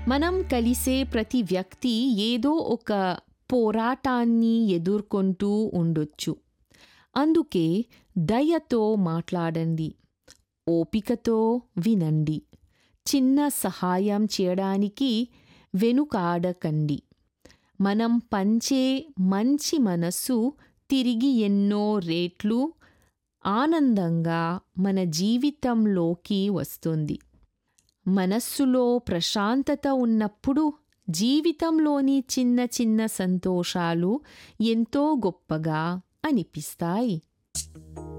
మనం కలిసే ప్రతి వ్యక్తి ఏదో ఒక పోరాటాన్ని ఎదుర్కొంటూ ఉండొచ్చు అందుకే దయతో మాట్లాడండి ఓపికతో వినండి చిన్న సహాయం చేయడానికి వెనుకాడకండి మనం పంచే మంచి మనస్సు తిరిగి ఎన్నో రేట్లు ఆనందంగా మన జీవితంలోకి వస్తుంది మనస్సులో ప్రశాంతత ఉన్నప్పుడు జీవితంలోని చిన్న చిన్న సంతోషాలు ఎంతో గొప్పగా అనిపిస్తాయి